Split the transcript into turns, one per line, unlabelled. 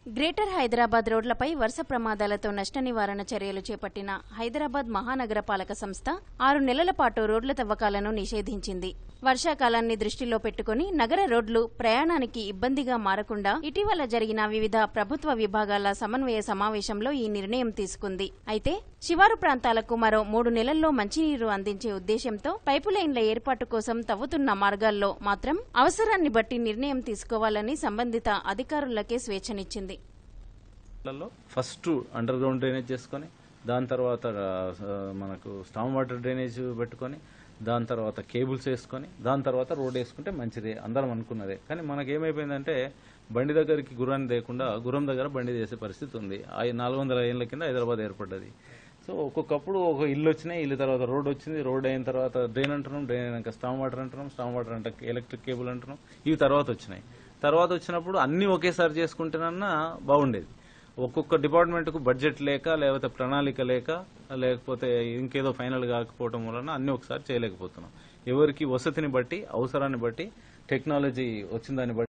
greater Hyderabad రోడ్లపై వరుస ప్రమాదాలతో నష్ట నివారణ చర్యలు చేపట్టిన హైదరాబాద్ మహానగర పాలక సంస్థ ఆరు నెలల పాటు రోడ్ల తవ్వకాలను నిషేధించింది వర్షాకాలాన్ని దృష్టిలో పెట్టుకుని నగర రోడ్లు ప్రయాణానికి ఇబ్బందిగా మారకుండా ఇటీవల జరిగిన వివిధ ప్రభుత్వ విభాగాల సమన్వయ సమావేశంలో ఈ నిర్ణయం తీసుకుంది అయితే శివారు ప్రాంతాలకు మరో మూడు నెలల్లో మంచినీరు అందించే ఉద్దేశంతో పైపు లైన్ల ఏర్పాటు కోసం తవ్వుతున్న మార్గాల్లో మాత్రం అవసరాన్ని బట్టి నిర్ణయం తీసుకోవాలని సంబంధిత అధికారులకే స్వేచ్ఛనిచ్చింది
లలో ఫస్ట్ అండర్ గ్రౌండ్ డ్రైనేజ్ చేసుకొని దాని తర్వాత ఆ, మనకు స్టామ్ వాటర్ డ్రైనేజ్ పెట్టుకొని దాని తర్వాత కేబుల్స్ వేసుకొని దాని తర్వాత రోడ్ వేసుకుంటే మంచిదే అందరం అనుకున్నదే కానీ మనకి ఏమైపోయిందంటే బండి దగ్గరికి గుర్రాన్ని లేకుండా గుర్రం దగ్గర బండి చేసే పరిస్థితి ఉంది ఆ నాలుగు వందల ఏళ్ళ కింద హైదరాబాద్ ఏర్పడ్డది సో ఒక్కొక్కప్పుడు ఒక ఇల్లు వచ్చినాయి ఇల్లు తర్వాత రోడ్ వచ్చింది రోడ్ అయిన తర్వాత డ్రైన్ అంటున్నాం డ్రైన్ అయినాక స్టామ్ వాటర్ అంటున్నాం స్టామ్ వాటర్ అంటే ఎలక్ట్రిక్ కేబుల్ అంటున్నాం ఇవి తర్వాత వచ్చినాయి తర్వాత వచ్చినప్పుడు అన్ని ఒకేసారి చేసుకుంటేనన్నా బాగుండేది ఒక్కొక్క డిపార్ట్మెంట్ కు బడ్జెట్ లేక లేకపోతే ప్రణాళిక లేక లేకపోతే ఇంకేదో ఫైనల్ కాకపోవడం వలన అన్ని ఒకసారి చేయలేకపోతున్నాం ఎవరికి వసతిని బట్టి అవసరాన్ని బట్టి టెక్నాలజీ వచ్చిన దాన్ని బట్టి